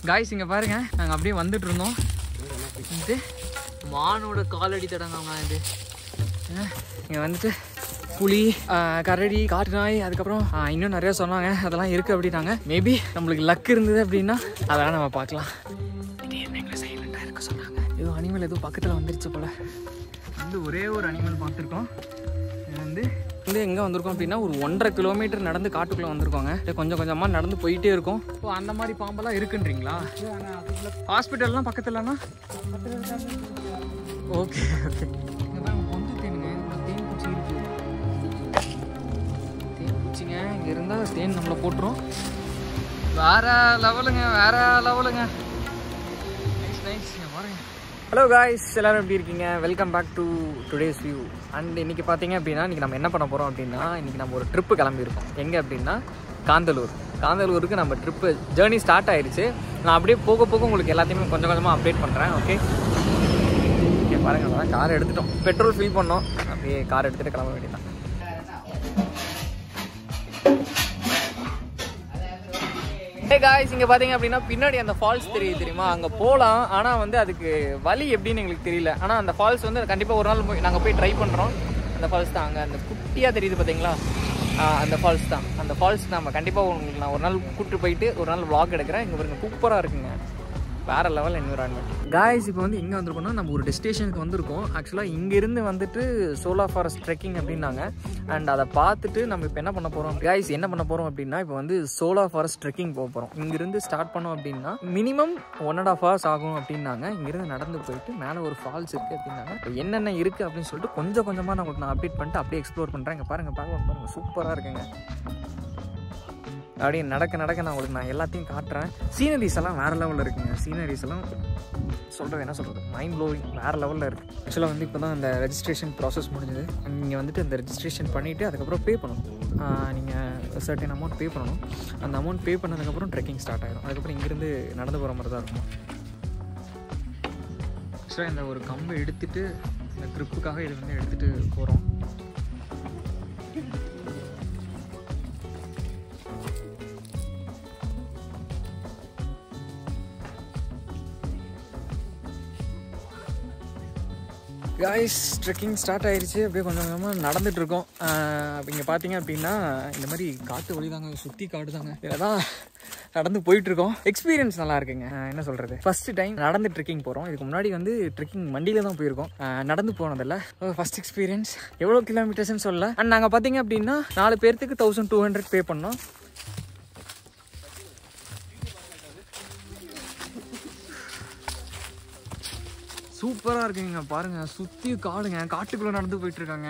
Guys இங்கே பாருங்க நாங்கள் அப்படியே வந்துட்டு இருந்தோம் இது மானோட காலடி தடங்க இது இங்கே வந்துட்டு புலி ஆஹ், கரடி காட்டு நாய் அதுக்கப்புறம் ஆஹ், இன்னும் நிறைய சொன்னாங்க அதெல்லாம் இருக்குது அப்படின்னாங்க மேபி நம்மளுக்கு லக் இருந்தது அப்படின்னா அதெல்லாம் நம்ம பார்க்கலாம் திடீர்னு எங்களை சைலண்டாக இருக்க சொன்னாங்க ஏதோ அனிமல் ஏதோ பக்கத்தில் வந்துருச்சு போல் வந்து ஒரே ஒரு அனிமல் பார்த்துருக்கோம் இது வந்து வந்து எங்கே வந்திருக்கோம் அப்படின்னா ஒரு ஒன்றரை கிலோமீட்டர் நடந்து காட்டுக்குள்ளே வந்திருக்கோங்க அப்படியே கொஞ்சம் கொஞ்சமாக நடந்து போயிட்டே இருக்கும் ஓ அந்த மாதிரி பாம்பெல்லாம் இருக்குன்றீங்களா ஹாஸ்பிட்டல்லாம் பக்கத்துலனா ஓகே ஓகே இங்கே பாருங்க பொந்து தேனுங்க இவ்வளோ தேன் பூச்சி இருக்கு தேன் பூச்சிங்க இங்கே இருந்தால் தேன் நம்மளை போட்டுரும் வேற லெவலுங்க வேற லெவலுங்க நைஸ் நைஸ் பாருங்க ஹலோ காய்ஸ் எல்லாரும் எப்படி இருக்கீங்க welcome back to today's view and இன்னைக்கு பார்த்தீங்க அப்படின்னா இன்னைக்கு நம்ம என்ன பண்ண போகிறோம் அப்படின்னா இன்னைக்கு நம்ம ஒரு ட்ரிப்பு கிளம்பியிருக்கோம் எங்கே அப்படின்னா காந்தலூர் காந்தலூருக்கு நம்ம ட்ரிப்பு ஜேர்னி ஸ்டார்ட் ஆயிடுச்சு நான் அப்படியே போக போக உங்களுக்கு எல்லாத்தையுமே கொஞ்சம் கொஞ்சமாக அப்டேட் பண்ணுறேன் ஓகே ஓகே பாருங்க அதான் கார் எடுத்துட்டோம் பெட்ரோல் ஃபில் பண்ணோம் அப்படியே கார் எடுத்துகிட்டு கிளம்ப வேண்டியதான் ஹே காய்ஸ் இங்கே பார்த்தீங்க அப்படின்னா பின்னாடி அந்த ஃபால்ஸ் தெரியுது தெரியுமா அங்கே போகலாம் ஆனால் வந்து அதுக்கு வழி எப்படின்னு எங்களுக்கு தெரியல ஆனால் அந்த ஃபால்ஸ் வந்து கண்டிப்பாக ஒரு நாள் போய் நாங்கள் போய் ட்ரை பண்ணுறோம் அந்த ஃபால்ஸ் தான் அங்கே அந்த குட்டியாக தெரியுது பார்த்தீங்களா ஆஹ் அந்த ஃபால்ஸ் தான் அந்த ஃபால்ஸ் நம்ம கண்டிப்பாக உங்களுக்கு நான் ஒரு நாள் கூப்பிட்டு போயிட்டு ஒரு நாள் vlog எடுக்கிறேன் இங்கே பாருங்க சூப்பராக இருக்குங்க வேற லெவல் என்விரான்மெண்ட் காய்ஸ் இப்போ வந்து எங்கே வந்திருக்கோம்னா நம்ம ஒரு டெஸ்டினேஷனுக்கு வந்திருக்கோம் ஆக்சுவலாக இங்கேருந்து வந்துட்டு சோலா ஃபாரஸ்ட் ட்ரெக்கிங் அப்படின்னாங்க அண்ட் அதை பார்த்துட்டு நம்ம இப்போ என்ன பண்ண போகிறோம் காய்ஸ் என்ன பண்ண போகிறோம் அப்படின்னா இப்போ வந்து சோலா ஃபாரஸ்ட் ட்ரெக்கிங் போக போகிறோம் இங்கேருந்து ஸ்டார்ட் பண்ணோம் அப்படின்னா minimum one and half hours ஆகும் அப்படின்னாங்க இங்கேருந்து நடந்து போயிட்டு மேலே ஒரு ஃபால்ஸ் இருக்குது அப்படின்னாங்க இப்போ என்னென்ன இருக்குது அப்படின்னு சொல்லிட்டு கொஞ்சம் கொஞ்சமாக நான் உங்களுக்கு நான் அப்டேட் பண்ணிட்டு அப்படியே எக்ஸ்ப்ளோர் பண்ணுறேன் இங்கே பாருங்கள் பாருங்க பாருங்கள் சூப்பராக இருக்குங்க அப்படியே நடக்க நடக்க நான் உங்களுக்கு நான் எல்லாத்தையும் காட்டுறேன் சீனரிஸ் எல்லாம் வேறு லெவலில் இருக்குங்க சீனரிஸ் எல்லாம் சொல்கிறது என்ன சொல்கிறது மைண்ட் ப்ளோவிங் வேறு லெவலில் இருக்குது ஆக்சுவலாக வந்து இப்போ தான் அந்த ரெஜிஸ்ட்ரேஷன் ப்ராசஸ் முடிஞ்சது நீங்கள் வந்துட்டு அந்த ரெஜிஸ்ட்ரேஷன் பண்ணிவிட்டு அதுக்கப்புறம் பே பண்ணணும் நீங்கள் சர்டன் அமௌண்ட் பே பண்ணணும் அந்த அமௌண்ட் பே பண்ணதுக்கப்புறம் ட்ரெக்கிங் ஸ்டார்ட் ஆகிடும் அதுக்கப்புறம் இங்கேருந்து நடந்து போகிற மாதிரி தான் இருக்கும் ஆக்சுவலாக இந்த ஒரு கம்பை எடுத்துட்டு இந்த ட்ரிப்புக்காக இது வந்து எடுத்துகிட்டு போகிறோம் காய்ஸ் ட்ரெக்கிங் ஸ்டார்ட் ஆயிருச்சு அப்படியே கொஞ்சம் கொஞ்சமாக நடந்துட்டு இருக்கோம் இங்கே பார்த்தீங்க அப்படின்னா இந்த மாதிரி காட்டு வழி தாங்க சுற்றி காடு தாங்க இதில் தான் நடந்து போயிட்டு இருக்கோம் எக்ஸ்பீரியன்ஸ் நல்லா இருக்குங்க ஆஹ் என்ன சொல்கிறது ஃபர்ஸ்ட் டைம் நடந்து ட்ரெக்கிங் போகிறோம் இதுக்கு முன்னாடி வந்து ட்ரெக்கிங் வண்டியில் தான் போயிருக்கோம் ஆஹ் நடந்து போனதில்ல ஃபர்ஸ்ட் எக்ஸ்பீரியன்ஸ் எவ்வளோ கிலோமீட்டர்ஸ்னு சொல்லல அண்ட் நாங்கள் பார்த்தீங்க அப்படின்னா நாலு பேர்த்துக்கு தௌசண்ட் டூ ஹண்ட்ரட் பே பண்ணோம் சூப்பராக இருக்குங்க பாருங்க சுற்றி காடுங்க காட்டுக்குள்ளே நடந்து போயிட்டு இருக்காங்க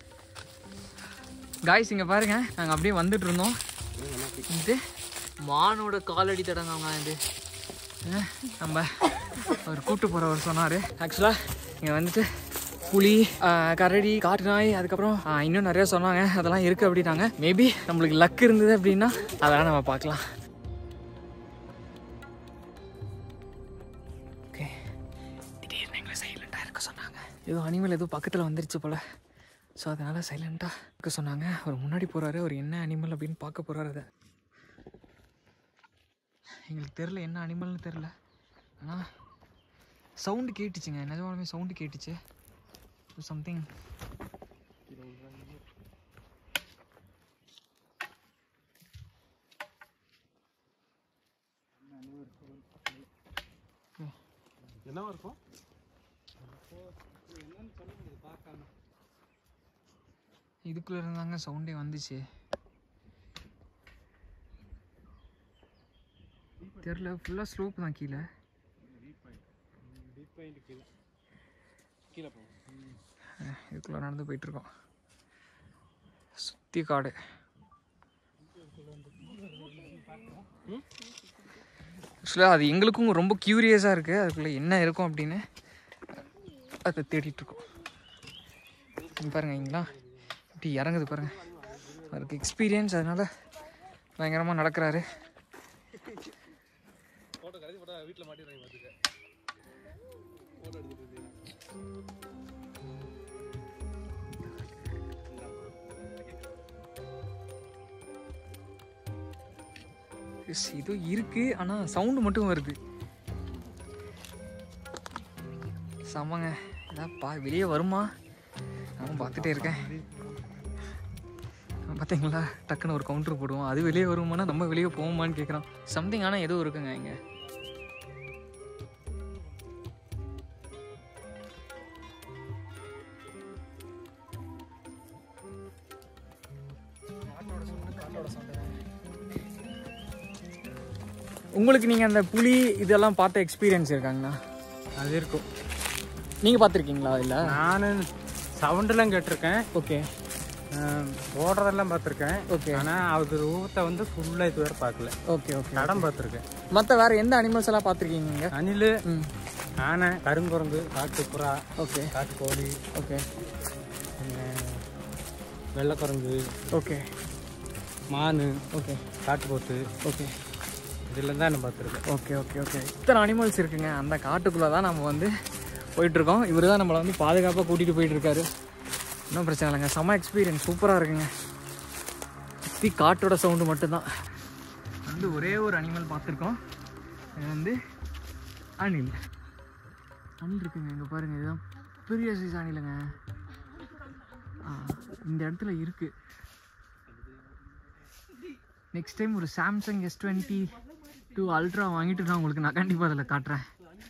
காய்ஸ் இங்கே பாருங்க நாங்கள் அப்படியே வந்துட்டு இருந்தோம் இது மானோட காலடி தடங்க இது அஹ், நம்ம அவர் கூட்டு போகிறவர் சொன்னார் ஆக்சுவலாக இங்கே வந்துட்டு புலி ஆஹ், கரடி காட்டு நாய் அதுக்கப்புறம் ஆஹ், இன்னும் நிறைய சொன்னாங்க அதெல்லாம் இருக்குது அப்படின்னாங்க மேபி நம்மளுக்கு லக் இருந்தது அப்படின்னா அதெல்லாம் நம்ம பார்க்கலாம் ஓகே திடீர்னு எங்களை சைலண்டாக இருக்க சொன்னாங்க ஏதோ அனிமல் ஏதோ பக்கத்தில் வந்துருச்சு போல் ஸோ அதனால் சைலண்ட்டாக இருக்க சொன்னாங்க அவர் முன்னாடி போகிறாரு அவர் என்ன அனிமல் அப்படின்னு பார்க்க போகிறாரு அதை எங்களுக்கு தெரில என்ன அனிமல்னு தெரில ஆனால் சவுண்டு கேட்டுச்சுங்க நிஜமாலுமே சவுண்டு கேட்டுச்சு சம்திங் என்னவா இருக்கும் இதுக்குள்ளே இருந்தாங்க சவுண்டே வந்துச்சு தெரில ஃபுல்லாக ஸ்லோப் தான் கீழே டீப் பாயிண்ட் கீழே கீழே போகும் அஹ் இதுக்குள்ளே நடந்து போயிட்டுருக்கோம் சுற்றி காடு ஆக்சுவலாக அது எங்களுக்கும் ரொம்ப க்யூரியஸாக இருக்குது அதுக்குள்ளே என்ன இருக்கும் அப்படின்னு அதை தேடிட்டுருக்கோம் இங்க பாருங்க இங்கெல்லாம் இப்படி இறங்குது பாருங்க அவருக்கு எக்ஸ்பீரியன்ஸ் அதனால பயங்கரமாக நடக்கிறாரு ஃபோட்டோ கடைசி ஃபோட்டோ வீட்டில் மாட்டிடுறாங்க பார்த்துக்க ஃபோட்டோ எடுத்துட்டு எஸ் இது இருக்கு ஆனால் சவுண்டு மட்டும் வருது செமங்க இதான் பா வெளியே வருமா நான் பார்த்துட்டே இருக்கேன் பார்த்தீங்களா டக்குன்னு ஒரு கவுண்டர் போடுவோம் அது வெளியே வருமானா நம்ம வெளியே போவோமான்னு கேட்குறோம் சம்திங் ஆனால் எதுவும் இருக்குங்க இங்கே உங்களுக்கு நீங்கள் அந்த புலி இதெல்லாம் பார்த்த எக்ஸ்பீரியன்ஸ் இருக்காங்கண்ணா அது இருக்கும் நீங்கள் பார்த்துருக்கீங்களா இல்லை நான் சவுண்டெல்லாம் கேட்டிருக்கேன் ஓகே அஹ், ஓடுறதெல்லாம் பார்த்துருக்கேன் ஓகே ஆனால் அது ரூபத்தை வந்து ஃபுல்லாக இது வரை பார்க்கல ஓகே ஓகே தடம் பார்த்துருக்கேன் மற்ற வேறு எந்த அனிமல்ஸ் எல்லாம் பார்த்துருக்கீங்க நீங்கள் அணில் ம் ஆனை கருங்குரங்கு காட்டுப்புறா ஓகே காட்டுக்கோழி ஓகே பின்ன வெள்ளைக்குரங்கு ஓகே மான் ஓகே காட்டுப்போத்து ஓகே இதெல்லாம் தான் நான் பார்த்துருக்கேன் ஓகே ஓகே ஓகே இத்தனை அனிமல்ஸ் இருக்குங்க அந்த காட்டுக்குள்ளே தான் நம்ம வந்து போயிட்டுருக்கோம் இவர் தான் நம்மளை வந்து பாதுகாப்பாக கூட்டிகிட்டு போயிட்டு இருக்காரு ஒன்றும் பிரச்சனை இல்லைங்க செம்ம எக்ஸ்பீரியன்ஸ் சூப்பராக இருக்குங்க சுற்றி காட்டோட சவுண்டு மட்டும்தான் வந்து ஒரே ஒரு அனிமல் பார்த்துருக்கோம் இது வந்து அணில் அணில் இருக்குங்க இங்கே பாருங்கள் இதுதான் பெரிய சைஸ் அணிலுங்க ஆ, இந்த இடத்துல இருக்குது நெக்ஸ்ட் டைம் ஒரு Samsung S twenty two ultra வாங்கிட்டு நான் உங்களுக்கு நான் கண்டிப்பாக அதில் காட்டுறேன்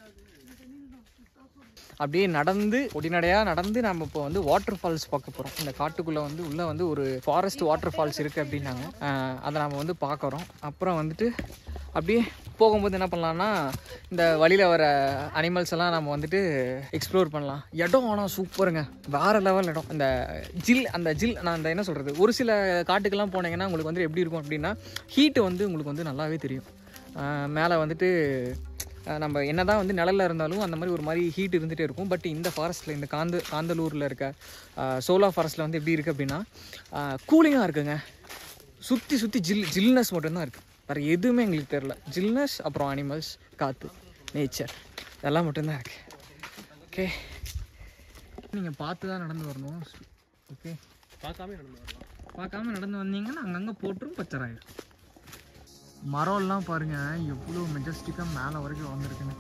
அப்படியே நடந்து ஒடிநடையாக நடந்து நம்ம இப்போ வந்து வாட்டர் ஃபால்ஸ் பார்க்க போகிறோம் இந்த காட்டுக்குள்ளே வந்து உள்ளே வந்து ஒரு ஃபாரஸ்ட் வாட்டர் ஃபால்ஸ் இருக்குது அப்படின்னாங்க ஆஹ் அதை நம்ம வந்து பார்க்குறோம் அப்புறம் வந்துட்டு அப்படியே போகும்போது என்ன பண்ணலாம்னா இந்த வழியில் வர அனிமல்ஸ் எல்லாம் நம்ம வந்துட்டு எக்ஸ்ப்ளோர் பண்ணலாம் இடம் ஆனால் சூப்பருங்க வேறு லெவல் இடம் இந்த ஜில் அந்த ஜில் நான் அந்த என்ன சொல்கிறது ஒரு சில காட்டுக்கெல்லாம் போனீங்கன்னா உங்களுக்கு வந்து எப்படி இருக்கும் அப்படின்னா ஹீட்டு வந்து உங்களுக்கு வந்து நல்லாவே தெரியும் மேலே வந்துட்டு அஹ் நம்ம என்னதான் வந்து நிழல்ல இருந்தாலும் அந்த மாதிரி ஒரு மாதிரி ஹீட் இருந்துகிட்டே இருக்கும் பட் இந்த ஃபாரஸ்ட்டில் இந்த காந்த காந்தலூரில் இருக்க சோலா ஃபாரஸ்ட்டில் வந்து எப்படி இருக்குது அப்படின்னா கூலிங்காக இருக்குங்க சுற்றி சுற்றி ஜில் ஜில்னஸ் மட்டும்தான் இருக்குது வேறு எதுவுமே எங்களுக்கு தெரில ஜில்னஸ் அப்புறம் அனிமல்ஸ் காற்று நேச்சர் இதெல்லாம் மட்டும்தான் இருக்குது ஓகே நீங்கள் பார்த்து தான் நடந்து வரணும் ஓகே பார்க்காம நடந்து வரலாம் பார்க்காம நடந்து வந்தீங்கன்னா அங்கங்கே போட்டுரும் பச்சராயிடும் மரம்லாம் பாருங்க எவ்வளோ மெஜஸ்டிக்காக மேலே வரைக்கும் வளர்ந்துருக்குன்னு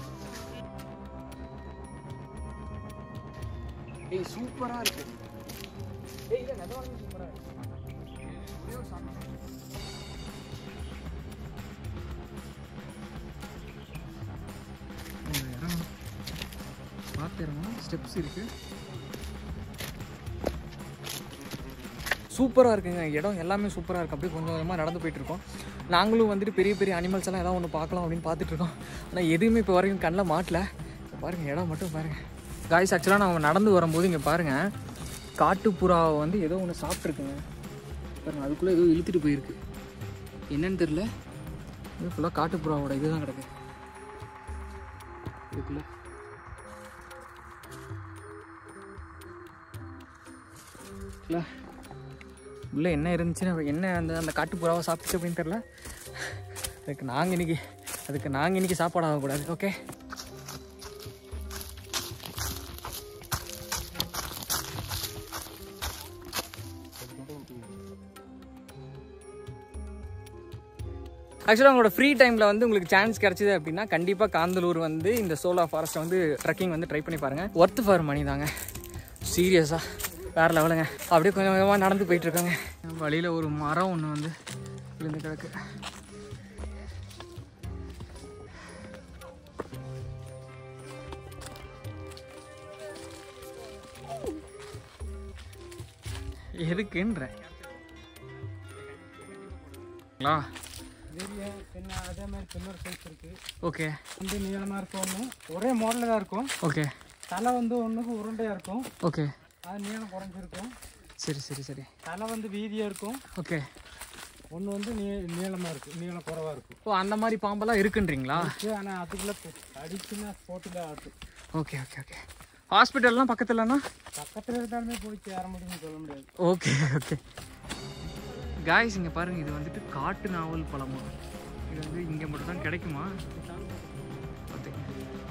ஏய் சூப்பராக இருக்கு ஏய் இல்லை நிஜமாலுமே சூப்பராக இருக்கு ஒரே ஒரு சாமி. இங்க இறங்கணும் பார்த்து இறங்கணும் ஸ்டெப்ஸ் இருக்குது சூப்பராக இருக்குங்க இடம் எல்லாமே சூப்பராக இருக்குது அப்படியே கொஞ்சம் கொஞ்சமாக நடந்து போயிட்டு இருக்கோம் நாங்களும் வந்துட்டு பெரிய பெரிய அனிமல்ஸ் எல்லாம் ஏதாவது ஒன்று பார்க்கலாம் அப்படின்னு பார்த்துட்டு இருக்கோம் ஆனால் எதுவுமே இப்போ வரைக்கும் கண்ணில் மாட்டல இப்ப பாருங்க இடம் மட்டும் பாருங்க காய்ஸ் ஆக்சுவலாக நம்ம நடந்து வரும்போது இங்கே பாருங்க காட்டுப்புறாவை வந்து ஏதோ ஒன்று சாப்பிட்ருக்குங்க பாருங்க அதுக்குள்ளே ஏதோ இழுத்துட்டு போயிருக்கு என்னன்னு தெரில இது ஃபுல்லாக காட்டுப்புறாவோட இதுதான் கிடக்கு இதுக்குள்ள இல்லை உள்ளே என்ன இருந்துச்சுன்னு என்ன அந்த அந்த காட்டுப்புறாவை சாப்பிட்டுச்சு அப்படின்னு தெரில அதுக்கு நாங்கள் இன்னைக்கு அதுக்கு நாங்கள் இன்னைக்கு சாப்பாடு ஆகக்கூடாது ஓகே ஆக்சுவலாக உங்களோட ஃப்ரீ டைமில் வந்து உங்களுக்கு சான்ஸ் கிடச்சிது அப்படின்னா கண்டிப்பாக காந்தலூர் வந்து இந்த சோலா ஃபாரஸ்ட்டை வந்து ட்ரெக்கிங் வந்து ட்ரை பண்ணி பாருங்கள் ஒர்த் ஃபார் மணி தாங்க சீரியஸாக வேறு லெவலுங்க அப்படியே கொஞ்சம் கொஞ்சமாக நடந்து போயிட்டுருக்காங்க வழியில் ஒரு மரம் ஒன்று வந்து விழுந்து கிடக்கு எதுக்குன்றேன் பெரிய சின்ன அதே மாதிரி பின்னொரு சைஸ் இருக்குது ஓகே வந்து நீளமாக இருக்கும் ஒன்று ஒரே மாடலில் தான் இருக்கும் ஓகே தலை வந்து ஒன்றுக்கு உருண்டையாக இருக்கும் ஓகே அது நீளம் குறைஞ்சிருக்கும் சரி சரி சரி தலை வந்து வீதியாக இருக்கும் ஓகே ஒன்று வந்து நீ நீளமாக இருக்கும் நீளம் குறைவாக இருக்கும் ஓ அந்த மாதிரி பாம்பெல்லாம் இருக்குன்றீங்களா ஆனால் அதுக்குள்ளே அடிச்சுன்னா ஸ்போட்டில் ஆட்டும் ஓகே ஓகே ஓகே ஹாஸ்பிட்டல்லாம் பக்கத்துலண்ணா பக்கத்தில் இருந்தாலுமே போய் சேர முடியும்னு சொல்ல முடியாது ஓகே ஓகே காய்ஸ் இங்கே பாருங்கள் இது வந்துட்டு காட்டு நாவல் பழமா இது வந்து இங்கே மட்டும் தான் கிடைக்குமா பார்த்துக்கங்க.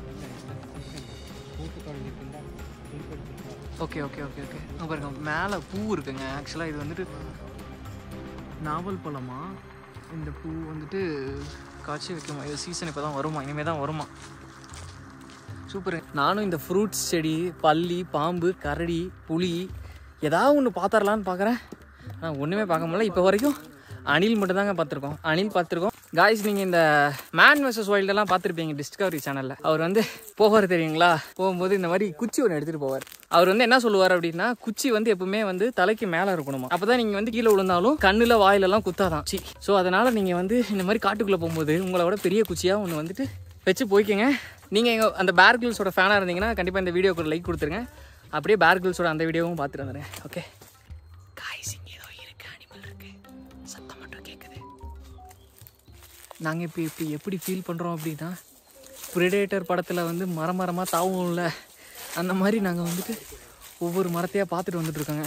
பூட்டு குறைஞ்சிருக்குண்டா ஓகே ஓகே ஓகே ஓகே அங்கே பாருங்க மேலே பூ இருக்குங்க ஆக்சுவலாக இது வந்துட்டு நாவல் பழமா இந்த பூ வந்துட்டு காய்ச்சி வைக்குமா இது சீசன் இப்போ தான் வருமா இனிமேல் தான் வருமா சூப்பர் நானும் இந்த ஃப்ரூட்ஸ் செடி பல்லி பாம்பு கரடி புலி ஏதாவது ஒன்று பார்த்துடலான்னு பார்க்குறேன் ஆனால் ஒன்றுமே பார்க்க முடியல இப்போ வரைக்கும் அணில் மட்டும் தாங்க பார்த்துருக்கோம் அணில் பார்த்துருக்கோம் காய்ஸ் நீங்கள் இந்த மேன் வர்சஸ் வைல்டெல்லாம் பார்த்துருப்பீங்க டிஸ்கவரி சேனலில் அவர் வந்து போவார் தெரியுங்களா போகும்போது இந்த மாதிரி குச்சி ஒன்று எடுத்துகிட்டு போவார் அவர் வந்து என்ன சொல்லுவார் அப்படின்னா குச்சி வந்து எப்பவுமே வந்து தலைக்கு மேலே இருக்கணுமா அப்போ தான் நீங்கள் வந்து கீழே விழுந்தாலும் கண்ணில் வாயிலெல்லாம் குத்தாதான் சி ஸோ அதனால் நீங்கள் வந்து இந்த மாதிரி காட்டுக்குள்ளே போகும்போது உங்களோட பெரிய குச்சியாக ஒன்று வந்துட்டு வச்சு போய்க்கங்க நீங்கள் எங்கள் அந்த பேர் கில்ஸோட ஃபேனாக இருந்தீங்கன்னா கண்டிப்பாக இந்த வீடியோக்கு ஒரு லைக் கொடுத்துருங்க அப்படியே பேர் கில்ஸோட அந்த வீடியோவும் பார்த்துட்டு வந்துடுங்க ஓகே காய்ஸ் இங்கே ஏதோ இருக்கு அனிமல் இருக்கு சத்தம் மட்டும் கேட்குது நாங்கள் இப்போ இப்போ எப்படி ஃபீல் பண்ணுறோம் அப்படின்னா ப்ரிடேட்டர் படத்தில் வந்து மரம் மரமாக தாவும்ல அந்த மாதிரி நாங்கள் வந்துட்டு ஒவ்வொரு மரத்தையாக பார்த்துட்டு வந்துட்டு இருக்கோங்க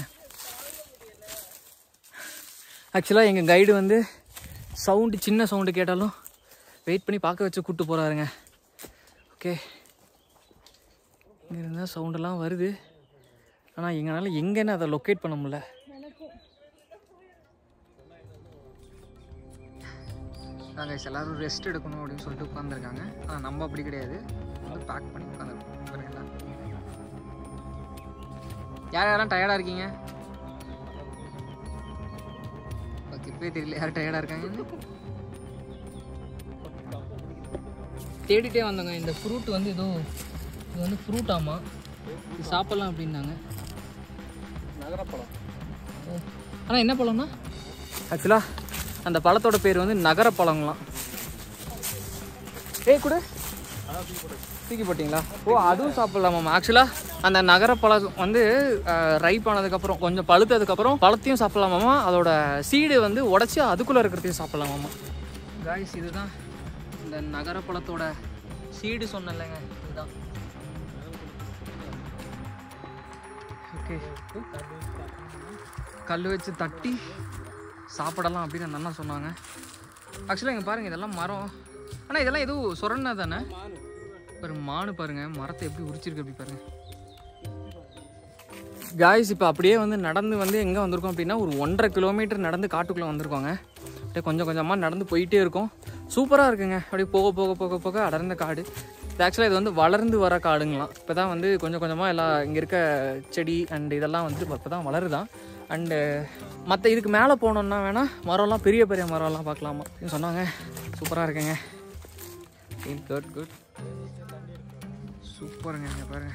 ஆக்சுவலாக எங்கள் கைடு வந்து சவுண்டு சின்ன சவுண்டு கேட்டாலும் வெயிட் பண்ணி பார்க்க வச்சு கூப்பிட்டு போகிறாருங்க ஓகே இங்கே இருந்தால் சவுண்டெல்லாம் வருது ஆனால் எங்களால் எங்கன்னு அதை லொக்கேட் பண்ண முடியல நாங்கள் எல்லாரும் ரெஸ்ட் எடுக்கணும் அப்படின்னு சொல்லிட்டு உட்காந்துருக்காங்க ஆனால் நம்ம அப்படி கிடையாது வந்து பேக் பண்ணி உட்காந்துருக்கோம் பாருங்களா யார் யாரெல்லாம் டயர்டாக இருக்கீங்க ஓகே இப்போயே தெரியல யார் டயர்டாக இருக்காங்கன்னு தேடிட்டே வந்தோங்க இந்த ஃப்ரூட் வந்து ஏதோ இது வந்து ஃப்ரூட் ஆமா இது சாப்பிட்லாம் அப்படின்னாங்க நகரப்பழம் ஆனால் என்ன பழம்னா ஆக்சுவலாக அந்த பழத்தோட பேர் வந்து நகர பழங்களாம் ஏய் கூட தூக்கி போட்டிங்களா ஓ அதுவும் சாப்பிட்லாமாம் ஆக்சுவலாக அந்த நகர பழம் வந்து ரைப் ஆனதுக்கப்புறம் கொஞ்சம் பழுத்ததுக்கப்புறம் பழத்தையும் சாப்பிட்லாமாமா அதோட சீடு வந்து உடச்சி அதுக்குள்ளே இருக்கிறதையும் சாப்பிட்லாமாமா காய்ஸ் இதுதான் இந்த நகர பழத்தோட சீடு சொன்னேன்லங்க இதுதான் ஓகே கல் வச்சு தட்டி சாப்பிடலாம் அப்படின்னு அந்த அண்ணா சொன்னாங்க ஆக்சுவலாக இங்கே பாருங்கள் இதெல்லாம் மரம் ஆனால் இதெல்லாம் எதுவும் சொரணா தானே ஒரு மானு பாருங்க மரத்தை எப்படி உரிச்சிருக்கு அப்படி பாருங்க காய்ஸ் இப்போ அப்படியே வந்து நடந்து வந்து எங்கே வந்திருக்கோம் அப்படின்னா ஒரு ஒன்றரை கிலோமீட்டர் நடந்து காட்டுக்குள்ளே வந்திருக்கோங்க அப்படியே கொஞ்சம் கொஞ்சமாக நடந்து போயிட்டே இருக்கோம் சூப்பராக இருக்குங்க அப்படியே போக போக போக போக அடர்ந்த காடு இது ஆக்சுவலாக இது வந்து வளர்ந்து வர காடுங்களாம் இப்போ தான் வந்து கொஞ்சம் கொஞ்சமாக எல்லாம் இங்கே இருக்க செடி அண்ட் இதெல்லாம் வந்து இப்போ தான் வளருதான் அண்டு மற்ற இதுக்கு மேலே போனோம்னா வேணால் மரம்லாம் பெரிய பெரிய மரம்லாம் பார்க்கலாமா அப்படின்னு சொன்னாங்க சூப்பராக இருக்குங்க குட் குட் சூப்பருங்க இங்கே பாருங்க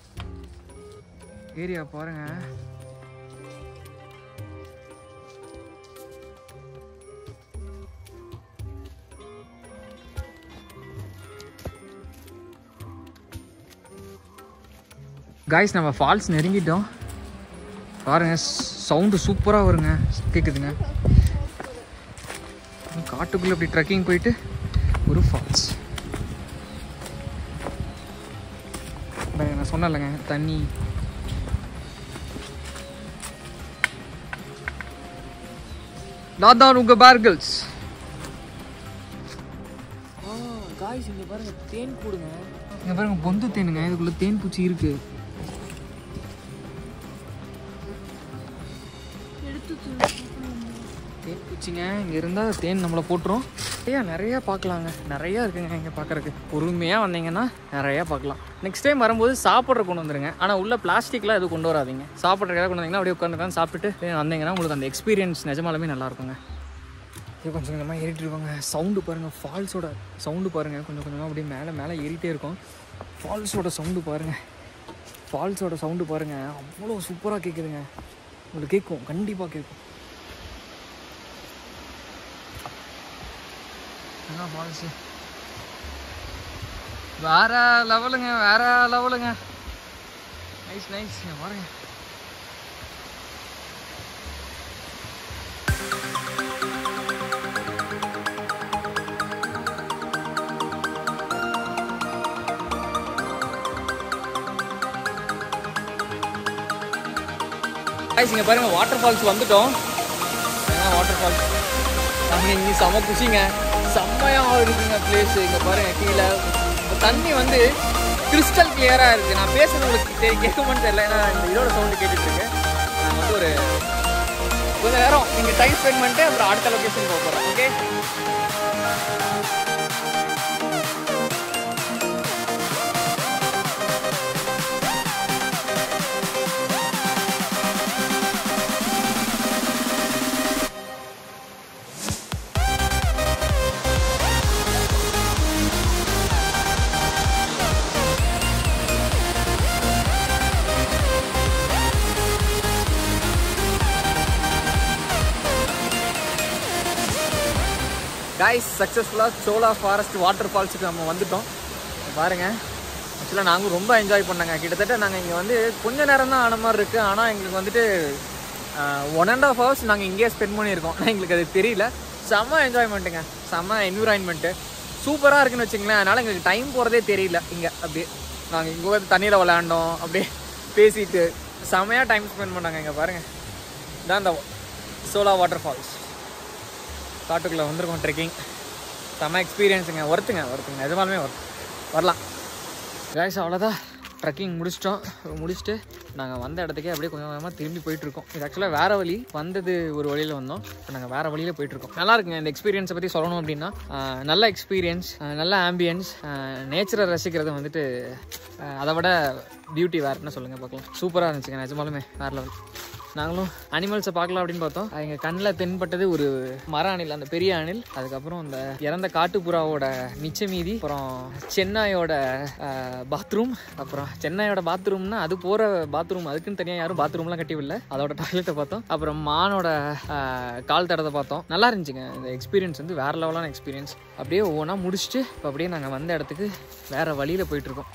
ஏரியா பாருங்க காய்ஸ் நம்ம ஃபால்ஸ் நெருங்கிட்டோம் பாருங்க சவுண்டு சூப்பராக வருங்க கேட்குதுங்க காட்டுக்குள்ளே அப்படி ட்ரெக்கிங் போயிட்டு ஒரு ஃபால்ஸ் நான் சொன்னேன்லங்க தண்ணி நான் தான் உங்கள் பார்கல்ஸ் காய்ஸ் இங்கே பாருங்க தேன் கூடுங்க இங்கே பாருங்க பொந்து தேனுங்க இதுக்குள்ள தேன் பூச்சி இருக்கு தேன் பூச்சிங்க இங்கே இருந்தால் தேன் நம்மளை போட்டுரும் நிறையா நிறையா பார்க்கலாங்க நிறையா இருக்குங்க இங்கே பார்க்குறக்கு பொறுமையாக வந்தீங்கன்னா நிறையா பார்க்கலாம் நெக்ஸ்ட் டைம் வரும்போது சாப்பிட்ற கொண்டு வந்துருங்க ஆனால் உள்ள பிளாஸ்டிக்லாம் எதுவும் கொண்டு வராதீங்க சாப்பிட்றதுக்காக கொண்டு வந்தீங்கன்னா அப்படியே உட்காந்து சாப்பிட்டுட்டு வந்தீங்கன்னா உங்களுக்கு அந்த எக்ஸ்பீரியன்ஸ் நிஜமாலுமே நல்லா இருக்குங்க இது கொஞ்சம் கொஞ்சமாக ஏறிட்டு இருக்கோங்க சவுண்டு பாருங்கள் ஃபால்ஸோட சவுண்டு பாருங்கள் கொஞ்சம் கொஞ்சமாக அப்படியே மேலே மேலே ஏறிட்டே இருக்கும் ஃபால்ஸோட சவுண்டு பாருங்கள் ஃபால்ஸோட சவுண்டு பாருங்கள் அவ்வளோ சூப்பராக கேட்குதுங்க உங்களுக்கு கேட்கும் கண்டிப்பாக கேட்கும் என்ன ஃபால்ஸு வேற லெவலுங்க வேற லெவலுங்க நைஸ் நைஸ் பாருங்க guys இங்க பாருங்க வாட்டர் ஃபால்ஸ் வந்துட்டோம் வாட்டர் ஃபால்ஸ் நாங்கள் இங்கே செம குஷிங்க செம்மையாக இருக்குங்க பிளேஸ் இங்கே பாருங்க கீழே இந்த தண்ணி வந்து கிறிஸ்டல் கிளியராக இருக்குது நான் பேசுறது உங்களுக்கு தெரிய கேட்குமான்னு தெரியல ஏன்னா இந்த இதோட சவுண்டு கேட்டுட்டு இருக்கு நான் வந்து ஒரு கொஞ்ச நேரம் இங்கே டைம் ஸ்பெண்ட் பண்ணிட்டு அப்புறம் அடுத்த லொக்கேஷன் போக போகிறோம் ஓகே கைஸ் சக்ஸஸ்ஃபுல்லாக சோலா ஃபாரஸ்ட் வாட்டர் ஃபால்ஸுக்கு நம்ம வந்துட்டோம் பாருங்க ஆக்சுவலாக நாங்கள் ரொம்ப என்ஜாய் பண்ணாங்க கிட்டத்தட்ட நாங்கள் இங்கே வந்து கொஞ்ச நேரம் தான் ஆன மாதிரி இருக்குது ஆனால் எங்களுக்கு வந்துட்டு ஒன் அண்ட் ஆஃப் ஹவர்ஸ் நாங்கள் இங்கேயே ஸ்பெண்ட் பண்ணியிருக்கோம் ஆனால் எங்களுக்கு அது தெரியல செம்ம என்ஜாய்மெண்ட்டுங்க செம்ம என்விரான்மெண்ட்டு சூப்பராக இருக்குன்னு வச்சுங்களேன் அதனால் எங்களுக்கு டைம் போகிறதே தெரியல இங்கே அப்படியே நாங்கள் இங்கே வந்து தண்ணியில் விளையாண்டோம் அப்படியே பேசிட்டு செம்மையாக டைம் ஸ்பெண்ட் பண்ணாங்க இங்கே பாருங்கள் இதான் இந்த சோலா வாட்டர் ஃபால்ஸ் காட்டுக்குள்ளே வந்திருக்கோம் ட்ரெக்கிங் செம்ம எக்ஸ்பீரியன்ஸுங்க ஒர்த்துங்க ஒர்த்துங்க நிஜமாலுமே ஒர்த் வரலாம் கேஸ் அவ்வளோதான் ட்ரெக்கிங் முடிச்சிட்டோம் முடிச்சுட்டு நாங்கள் வந்த இடத்துக்கே அப்படியே கொஞ்சம் கொஞ்சமாக திரும்பி போயிட்டுருக்கோம் இது ஆக்சுவலாக வேறு வழி வந்தது ஒரு வழியில் வந்தோம் இப்போ நாங்கள் வேறு வழியில் போயிட்டுருக்கோம் நல்லா இருக்குங்க இந்த எக்ஸ்பீரியன்ஸை பற்றி சொல்லணும் அப்படின்னா ஆஹ், நல்ல எக்ஸ்பீரியன்ஸ் நல்ல ஆம்பியன்ஸ் நேச்சரை ரசிக்கிறது வந்துட்டு ஆஹ், அதை விட பியூட்டி வேறுன்னு சொல்லுங்கள் பார்க்கலாம் சூப்பராக இருந்துச்சுங்க நிஜமாலுமே வேறு லெவல் நாங்களும் அனிமல்ஸை பார்க்கலாம் அப்படின்னு பார்த்தோம் எங்கள் கண்ணில் தென்பட்டது ஒரு மர அணில் அந்த பெரிய அணில் அதுக்கப்புறம் அந்த இறந்த காட்டுப்புறாவோட மிச்ச மீதி அப்புறம் சென்னாயோட பாத்ரூம் அப்புறம் சென்னாயோட பாத்ரூம்னா அது போகிற பாத்ரூம் அதுக்குன்னு தனியாக யாரும் பாத்ரூம்லாம் கட்டிவில்லை அதோட டாய்லெட்டை பார்த்தோம் அப்புறம் மானோட ஆஹ், கால் தடத்தை பார்த்தோம் நல்லா இருந்துச்சுங்க இந்த எக்ஸ்பீரியன்ஸ் வந்து வேறு லெவலான எக்ஸ்பீரியன்ஸ் அப்படியே ஒவ்வொன்றா முடிச்சுட்டு இப்போ அப்படியே நாங்கள் வந்த இடத்துக்கு வேறு வழியில் போயிட்டுருக்கோம்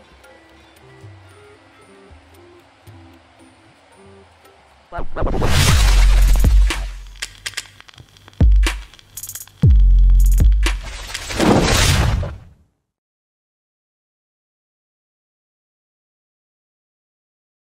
Bye.